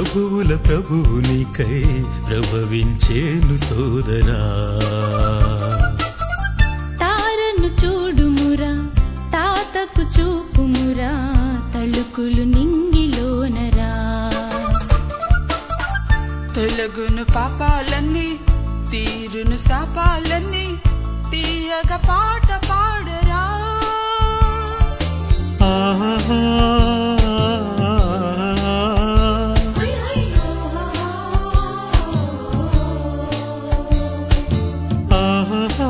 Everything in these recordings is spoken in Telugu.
ప్రభువుల ప్రభువు నీకై ప్రభవించేను సోదరా తారను చూడుమురా తాతకు చూపుమురా తళుకులు నింగిలోనరా తొలగును పాపాలన్నీ తీరును శాపాలన్నీ తీయగ పాట పాడరా ఆహా ఆహా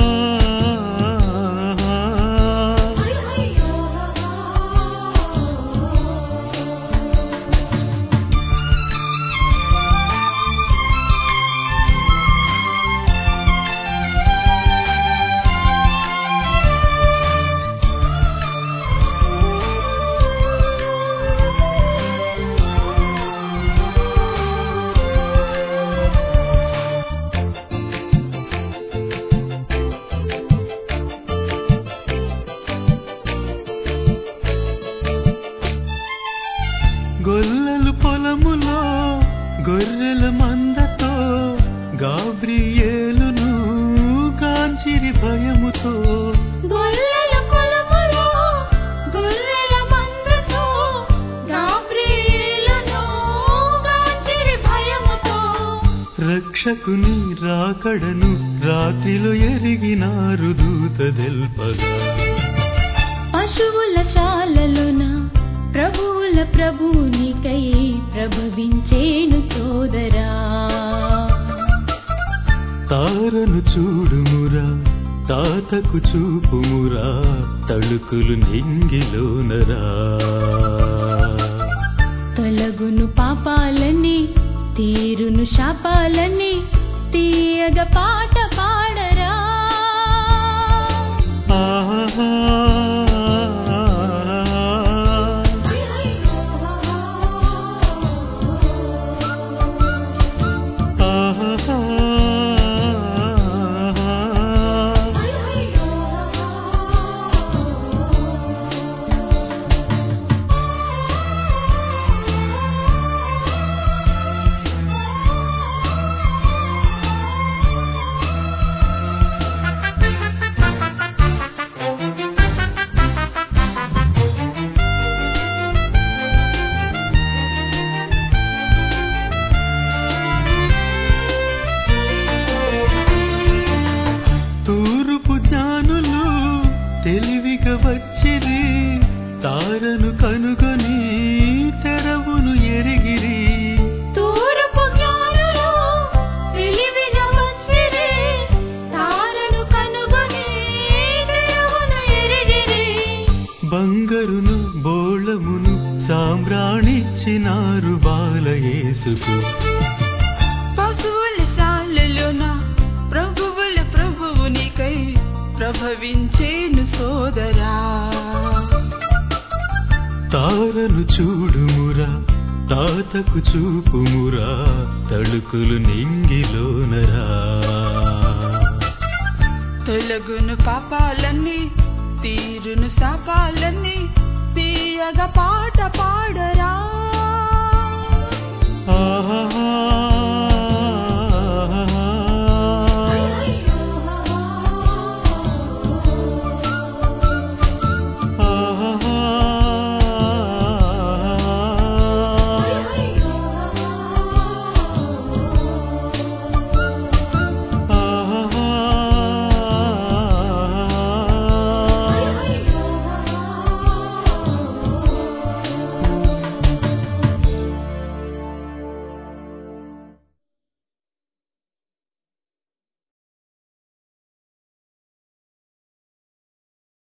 గొల్లలు పొలములో గొర్రెల మందతో గాబ్రియేలును కాంచిరి భయముతో గొల్లల పొలములో గొర్రెల మందతో గాబ్రియేలును గాంచిరి భయముతో రక్షకుని రాకడను రాత్రిలో ఎరిగినారు దూత తెల్పగా పశువుల శాలలోన ప్రభువుల ప్రభువునికై ప్రభవించేను సోదరా తారను చూడుమురా తాతకు చూపుమురా తళుకులు నింగిలోనరా తొలగును పాపాలని తీరును శాపాలని తీయగ పాట పాడరా ఆహా ఆహా తూర్పు జ్ఞానులు తెలివిగా వచ్చిరి తారను కనుగొని తెరవును ఎరిగిరి తూర్పు జ్ఞానులు తెలివిగా వచ్చిరి, తారను కనుగొని దేవుని ఎరిగిరి. బంగరును బోళమును సామ్రాణిచ్చినారు బాలయేసుకు పశువుల శాలలోన ప్రభువుల ప్రభువు నీకై ప్రభవించేను సోదరా తారను చూడుమురా తాతకు చూపుమురా తళుకులు నింగిలోనరా తొలగును పాపాలన్నీ తీరును శాపాలన్నీ తీయగ పాట పాడరా